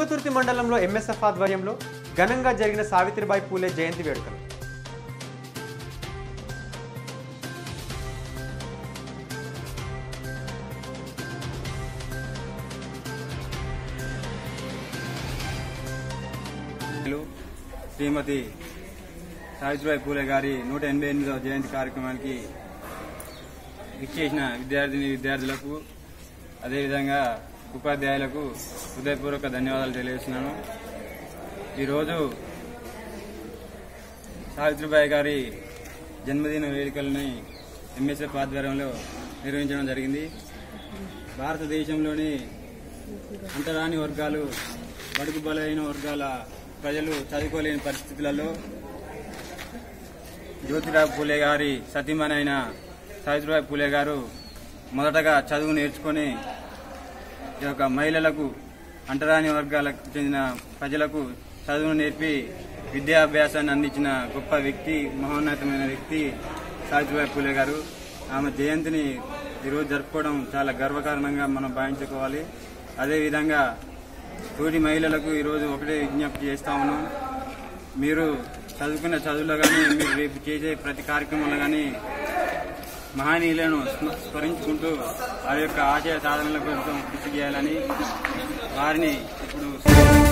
తుంగతుర్తి మండలంలో ఎంఎస్ఎఫ్ ఆధ్వర్యంలో ఘనంగా జరిగిన సావిత్రిబాయి పూలే జయంతి వేడుకలు లు శ్రీమతి సావిత్రిబాయి పూలే గారి నూట ఎనభై ఎనిమిదవ జయంతి కార్యక్రమానికి ఇచ్చేసిన విద్యార్థిని విద్యార్థులకు అదేవిధంగా ఉపాధ్యాయులకు హృదయపూర్వక ధన్యవాదాలు తెలియజేస్తున్నాను ఈరోజు సావిత్రిబాయి గారి జన్మదిన వేడుకలని ఎంఎస్ఎఫ్ ఆధ్వర్యంలో నిర్వహించడం జరిగింది భారతదేశంలోని అంటరాని వర్గాలు బడుగు బలైన వర్గాల ప్రజలు చదువుకోలేని పరిస్థితులలో జ్యోతిరావు పూలే గారి సతీమణి సావిత్రిబాయి పూలే గారు మొదటగా చదువు నేర్చుకొని ఈ యొక్క మహిళలకు అంటరాని వర్గాలకు చెందిన ప్రజలకు చదువును నేర్పి విద్యాభ్యాసాన్ని అందించిన గొప్ప వ్యక్తి మహోన్నతమైన వ్యక్తి సావిత్రిబాయి పూలే గారు ఆమె జయంతిని ఈరోజు జరుపుకోవడం చాలా గర్వకారణంగా మనం భావించుకోవాలి అదేవిధంగా తోటి మహిళలకు ఈరోజు ఒకటే విజ్ఞప్తి చేస్తా ఉన్నాం మీరు చదువుకున్న చదువులో కానీ మీరు రేపు చేసే ప్రతి కార్యక్రమంలో కానీ మహనీయులను స్మ- స్మరించుకుంటూ వారి యొక్క ఆశయ సాధనల కోసం కృషి చేయాలని వారిని ఇప్పుడు